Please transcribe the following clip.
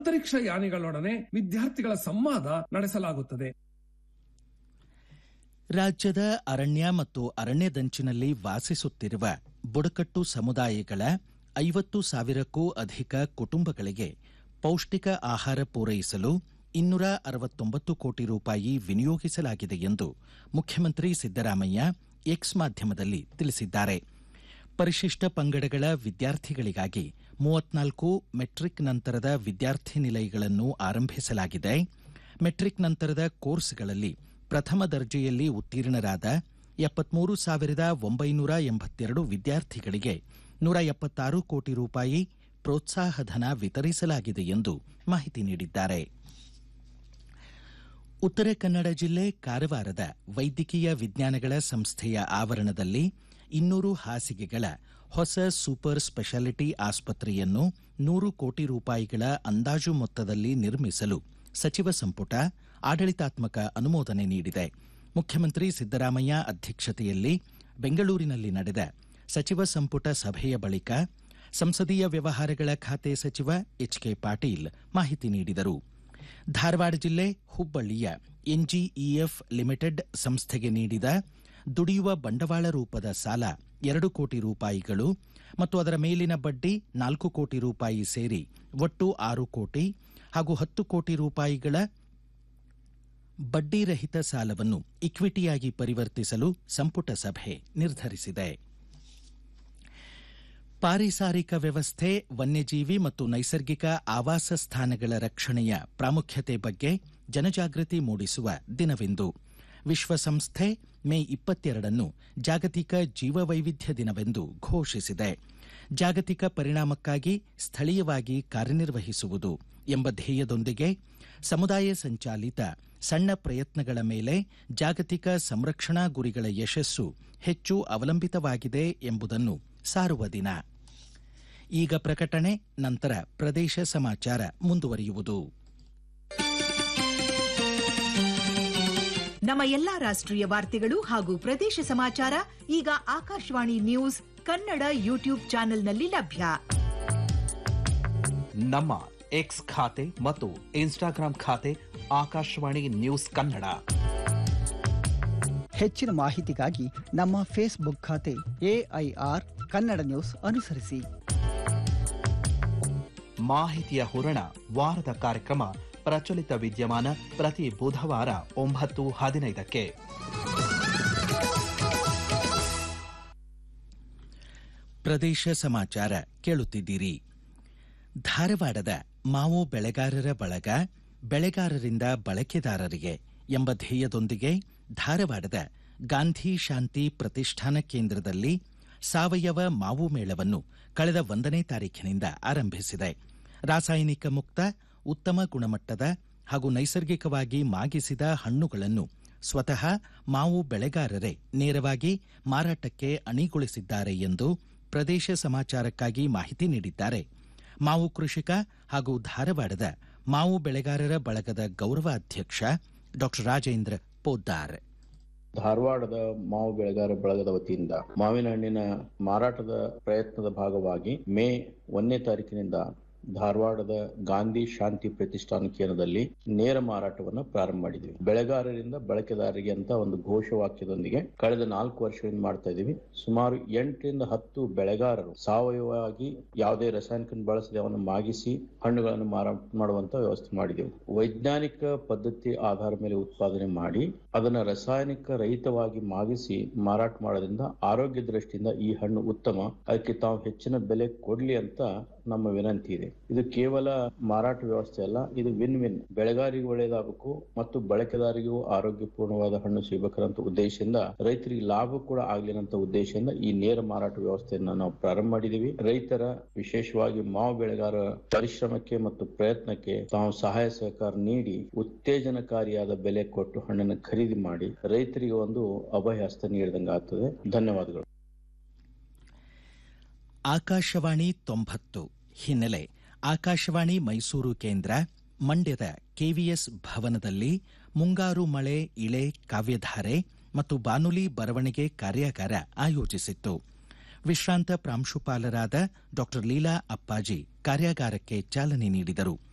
ಅಂತರಿಕ್ಷ ಯಾನಿಗಳೊಡನೆ ವಿದ್ಯಾರ್ಥಿಗಳ ಸಂವಾದ ನಡೆಸಲಾಗುತ್ತದೆ ರಾಜ್ಯದ ಅರಣ್ಯ ಮತ್ತು ಅರಣ್ಯದಂಚಿನಲ್ಲಿ ವಾಸಿಸುತ್ತಿರುವ ಬುಡಕಟ್ಟು ಸಮುದಾಯಗಳ ಐವತ್ತು ಸಾವಿರಕ್ಕೂ ಅಧಿಕ ಕುಟುಂಬಗಳಿಗೆ ಪೌಷ್ಟಿಕ ಆಹಾರ ಪೂರೈಸಲು ಇನ್ನೂರ ಅರವತ್ತೊಂಬತ್ತು ಕೋಟಿ ರೂಪಾಯಿ ವಿನಿಯೋಗಿಸಲಾಗಿದೆ ಎಂದು ಮುಖ್ಯಮಂತ್ರಿ ಸಿದ್ದರಾಮಯ್ಯ ಎಕ್ಸ್ ಮಾಧ್ಯಮದಲ್ಲಿ ತಿಳಿಸಿದ್ದಾರೆ ಪರಿಶಿಷ್ಟ ಪಂಗಡಗಳ ವಿದ್ಯಾರ್ಥಿಗಳಿಗಾಗಿ ಮೂವತ್ನಾಲ್ಕು ಮೆಟ್ರಿಕ್ ನಂತರದ ವಿದ್ಯಾರ್ಥಿ ನಿಲಯಗಳನ್ನು ಆರಂಭಿಸಲಾಗಿದೆ ಮೆಟ್ರಿಕ್ ನಂತರದ ಕೋರ್ಸ್ಗಳಲ್ಲಿ ಪ್ರಥಮ ದರ್ಜೆಯಲ್ಲಿ ಉತ್ತೀರ್ಣರಾದ ಎಪ್ಪತ್ಮೂರು ಸಾವಿರದ ಒಂಬೈನೂರ ಎಂಬತ್ತೆರಡು ವಿದ್ಯಾರ್ಥಿಗಳಿಗೆ ನೂರ ಎಪ್ಪತ್ತಾರು ಕೋಟಿ ರೂಪಾಯಿ ಪ್ರೋತ್ಸಾಹಧನ ವಿತರಿಸಲಾಗಿದೆ ಎಂದು ಮಾಹಿತಿ ನೀಡಿದ್ದಾರೆ ಉತ್ತರ ಕನ್ನಡ ಜಿಲ್ಲೆ ಕಾರವಾರದ ವೈದ್ಯಕೀಯ ವಿಜ್ಞಾನಗಳ ಸಂಸ್ಥೆಯ ಆವರಣದಲ್ಲಿ ಇನ್ನೂರು ಹಾಸಿಗೆಗಳ ಹೊಸ ಸೂಪರ್ ಸ್ಪೆಷಾಲಿಟಿ ಆಸ್ಪತ್ರೆಯನ್ನು ನೂರು ಕೋಟಿ ರೂಪಾಯಿಗಳ ಅಂದಾಜು ಮೊತ್ತದಲ್ಲಿ ನಿರ್ಮಿಸಲು ಸಚಿವ ಸಂಪುಟ ಆಡಳಿತಾತ್ಮಕ ಅನುಮೋದನೆ ನೀಡಿದೆ ಮುಖ್ಯಮಂತ್ರಿ ಸಿದ್ದರಾಮಯ್ಯ ಅಧ್ಯಕ್ಷತೆಯಲ್ಲಿ ಬೆಂಗಳೂರಿನಲ್ಲಿ ನಡೆದ ಸಚಿವ ಸಂಪುಟ ಸಭೆಯ ಬಳಿಕ ಸಂಸದೀಯ ವ್ಯವಹಾರಗಳ ಖಾತೆ ಸಚಿವ ಎಚ್ಕೆ ಪಾಟೀಲ್ ಮಾಹಿತಿ ನೀಡಿದರು ಧಾರವಾಡ ಜಿಲ್ಲೆ ಹುಬ್ಬಳ್ಳಿಯ ಎನ್ಜಿಇಎಫ್ ಲಿಮಿಟೆಡ್ ಸಂಸ್ಥೆಗೆ ನೀಡಿದ ದುಡಿಯುವ ಬಂಡವಾಳ ರೂಪದ ಸಾಲ ಎರಡು ಕೋಟಿ ರೂಪಾಯಿಗಳು ಮತ್ತು ಅದರ ಮೇಲಿನ ಬಡ್ಡಿ ನಾಲ್ಕು ಕೋಟಿ ರೂಪಾಯಿ ಸೇರಿ ಒಟ್ಟು ಆರು ಕೋಟಿ ಹಾಗೂ ಹತ್ತು ಕೋಟಿ ರೂಪಾಯಿಗಳ ಬಡ್ಡಿರಹಿತ ಸಾಲವನ್ನು ಇಕ್ವಿಟಿಯಾಗಿ ಪರಿವರ್ತಿಸಲು ಸಂಪುಟ ಸಭೆ ನಿರ್ಧರಿಸಿದೆ ಪಾರಿಸಾರಿಕ ವ್ಯವಸ್ಥೆ ವನ್ಯಜೀವಿ ಮತ್ತು ನೈಸರ್ಗಿಕ ಆವಾಸ ಸ್ಥಾನಗಳ ರಕ್ಷಣೆಯ ಪ್ರಾಮುಖ್ಯತೆ ಬಗ್ಗೆ ಜನಜಾಗೃತಿ ಮೂಡಿಸುವ ದಿನವೆಂದು ವಿಶ್ವಸಂಸ್ಥೆ ಮೇ ಇಪ್ಪತ್ತೆರಡನ್ನು ಜಾಗತಿಕ ಜೀವವೈವಿಧ್ಯ ದಿನವೆಂದು ಘೋಷಿಸಿದೆ ಜಾಗತಿಕ ಪರಿಣಾಮಕ್ಕಾಗಿ ಸ್ಥಳೀಯವಾಗಿ ಕಾರ್ಯನಿರ್ವಹಿಸುವುದು ಎಂಬ ಧ್ಯೇಯದೊಂದಿಗೆ ಸಮುದಾಯ ಸಂಚಾಲಿತ ಸಣ್ಣ ಪ್ರಯತ್ನಗಳ ಮೇಲೆ ಜಾಗತಿಕ ಸಂರಕ್ಷಣಾ ಗುರಿಗಳ ಯಶಸ್ಸು ಹೆಚ್ಚು ಅವಲಂಬಿತವಾಗಿದೆ ಎಂಬುದನ್ನು ಸಾರುವ ದಿನ ಈಗ ಪ್ರಕಟಣೆ ನಂತರ ಪ್ರದೇಶ ಸಮಾಚಾರ ಮುಂದುವರಿಯುವುದು ನಮ್ಮ ಎಲ್ಲಾ ರಾಷ್ಟ್ರೀಯ ವಾರ್ತೆಗಳು ಹಾಗೂ ಪ್ರದೇಶ ಸಮಾಚಾರ ಈಗ ಆಕಾಶವಾಣಿ ನ್ಯೂಸ್ ಕನ್ನಡ ಯೂಟ್ಯೂಬ್ ಚಾನೆಲ್ನಲ್ಲಿ ಲಭ್ಯ ನಮ್ಮ ಎಕ್ಸ್ ಖಾತೆ ಮತ್ತು ಇನ್ಸ್ಟಾಗ್ರಾಂ ಖಾತೆ ಆಕಾಶವಾಣಿ ನ್ಯೂಸ್ ಕನ್ನಡ ಹೆಚ್ಚಿನ ಮಾಹಿತಿಗಾಗಿ ನಮ್ಮ ಫೇಸ್ಬುಕ್ ಖಾತೆ ಎಐಆರ್ ಕನ್ನಡ ನ್ಯೂಸ್ ಅನುಸರಿಸಿ ಮಾಹಿತಿಯ ಹೂರಣ ವಾರದ ಕಾರ್ಯಕ್ರಮ ಪ್ರಚಲಿತ ವಿದ್ಯಮಾನ ಪ್ರತಿ ಬುಧವಾರ ಒಂಬತ್ತು ಹದಿನೈದಕ್ಕೆ ಪ್ರದೇಶ ಸಮಾಚಾರ ಕೇಳುತ್ತಿದ್ದೀರಿ ಧಾರವಾಡದ ಮಾವು ಬೆಳೆಗಾರರ ಬಳಗ ಬೆಳೆಗಾರರಿಂದ ಬಳಕೆದಾರರಿಗೆ ಎಂಬ ಧ್ಯೇಯದೊಂದಿಗೆ ಧಾರವಾಡದ ಗಾಂಧಿ ಶಾಂತಿ ಪ್ರತಿಷ್ಠಾನ ಕೇಂದ್ರದಲ್ಲಿ ಸಾವಯವ ಮಾವು ಮೇಳವನ್ನು ಕಳೆದ ಒಂದನೇ ತಾರೀಖಿನಿಂದ ಆರಂಭಿಸಿದೆ ರಾಸಾಯನಿಕ ಮುಕ್ತ ಉತ್ತಮ ಗುಣಮಟ್ಟದ ಹಾಗೂ ನೈಸರ್ಗಿಕವಾಗಿ ಮಾಗಿಸಿದ ಹಣ್ಣುಗಳನ್ನು ಸ್ವತಃ ಮಾವು ಬೆಳೆಗಾರರೇ ನೇರವಾಗಿ ಮಾರಾಟಕ್ಕೆ ಅಣಿಗೊಳಿಸಿದ್ದಾರೆ ಎಂದು ಪ್ರದೇಶ ಸಮಾಚಾರಕ್ಕಾಗಿ ಮಾಹಿತಿ ನೀಡಿದ್ದಾರೆ ಮಾವು ಕೃಷಿಕ ಹಾಗೂ ಧಾರವಾಡದ ಮಾವು ಬೆಳೆಗಾರರ ಬಳಗದ ಗೌರವ ಅಧ್ಯಕ್ಷ ಡಾಕ್ಟರ್ ರಾಜೇಂದ್ರ ಪೋದ್ದಾರ್ ಧಾರವಾಡದ ಮಾವು ಬೆಳೆಗಾರ ಬಳಗದ ವತಿಯಿಂದ ಮಾವಿನ ಹಣ್ಣಿನ ಮಾರಾಟದ ಪ್ರಯತ್ನದ ಭಾಗವಾಗಿ ಮೇ ಒಂದನೇ ತಾರೀಕಿನಿಂದ ಧಾರವಾಡದ ಗಾಂಧಿ ಶಾಂತಿ ಪ್ರತಿಷ್ಠಾನ ಕೇಂದ್ರದಲ್ಲಿ ನೇರ ಮಾರಾಟವನ್ನು ಪ್ರಾರಂಭ ಮಾಡಿದ್ವಿ ಬೆಳೆಗಾರರಿಂದ ಬಳಕೆದಾರರಿಗೆ ಅಂತ ಒಂದು ಘೋಷವಾಕ್ಯದೊಂದಿಗೆ ಕಳೆದ ನಾಲ್ಕು ವರ್ಷಗಳಿಂದ ಮಾಡ್ತಾ ಇದೀವಿ ಸುಮಾರು ಎಂಟರಿಂದ ಹತ್ತು ಬೆಳೆಗಾರರು ಸಾವಯವವಾಗಿ ಯಾವುದೇ ರಾಸಾಯನಿಕ ಬಳಸದೆ ಅವನ್ನು ಮಾಗಿಸಿ ಹಣ್ಣುಗಳನ್ನು ಮಾರಾಟ ಮಾಡುವಂತ ವ್ಯವಸ್ಥೆ ಮಾಡಿದೆವು ವೈಜ್ಞಾನಿಕ ಪದ್ಧತಿ ಆಧಾರ ಮೇಲೆ ಉತ್ಪಾದನೆ ಮಾಡಿ ಅದನ್ನ ರಾಸಾಯನಿಕ ರಹಿತವಾಗಿ ಮಾಗಿಸಿ ಮಾರಾಟ ಮಾಡೋದ್ರಿಂದ ಆರೋಗ್ಯ ದೃಷ್ಟಿಯಿಂದ ಈ ಹಣ್ಣು ಉತ್ತಮ ಅದಕ್ಕೆ ತಾವು ಹೆಚ್ಚಿನ ಬೆಲೆ ಕೊಡ್ಲಿ ಅಂತ ನಮ್ಮ ವಿನಂತಿ ಇದೆ ಇದು ಕೇವಲ ಮಾರಾಟ ವ್ಯವಸ್ಥೆ ಅಲ್ಲ ಇದು ವಿನ್ ವಿನ್ ಬೆಳೆಗಾರಿಗೂ ಒಳ್ಳೆಯದಾಗಬೇಕು ಮತ್ತು ಬಳಕೆದಾರಿಗೂ ಆರೋಗ್ಯಪೂರ್ಣವಾದ ಹಣ್ಣು ಸಿಗಬೇಕಂತ ಉದ್ದೇಶದಿಂದ ರೈತರಿಗೆ ಲಾಭ ಕೂಡ ಆಗ್ಲಿನಂತ ಉದ್ದೇಶದಿಂದ ಈ ನೇರ ಮಾರಾಟ ವ್ಯವಸ್ಥೆಯನ್ನ ನಾವು ಪ್ರಾರಂಭ ಮಾಡಿದೀವಿ ರೈತರ ವಿಶೇಷವಾಗಿ ಮಾವು ಬೆಳೆಗಾರ ಪರಿಶ್ರಮಕ್ಕೆ ಮತ್ತು ಪ್ರಯತ್ನಕ್ಕೆ ತಾವು ಸಹಾಯ ಸಹಕಾರ ನೀಡಿ ಉತ್ತೇಜನಕಾರಿಯಾದ ಬೆಲೆ ಕೊಟ್ಟು ಹಣ್ಣನ್ನು ಖರೀದಿ ಮಾಡಿ ರೈತರಿಗೆ ಒಂದು ಅಭಯ ಹಸ್ತ ನೀಡಿದಂಗೆ ಆಗ್ತದೆ ಧನ್ಯವಾದಗಳು ಆಕಾಶವಾಣಿ ತೊಂಬತ್ತು ಹಿನ್ನೆಲೆ ಆಕಾಶವಾಣಿ ಮೈಸೂರು ಕೇಂದ್ರ ಮಂಡ್ಯದ ಕೆವಿಎಸ್ ಭವನದಲ್ಲಿ ಮುಂಗಾರು ಮಳೆ ಇಳೆ ಕಾವ್ಯಧಾರೆ ಮತ್ತು ಬಾನುಲಿ ಬರವಣಿಗೆ ಕಾರ್ಯಾಗಾರ ಆಯೋಜಿಸಿತ್ತು ವಿಶ್ರಾಂತ ಪ್ರಾಂಶುಪಾಲರಾದ ಡಾಕ್ಟರ್ ಲೀಲಾ ಅಪ್ಪಾಜಿ ಕಾರ್ಯಾಗಾರಕ್ಕೆ ಚಾಲನೆ ನೀಡಿದರು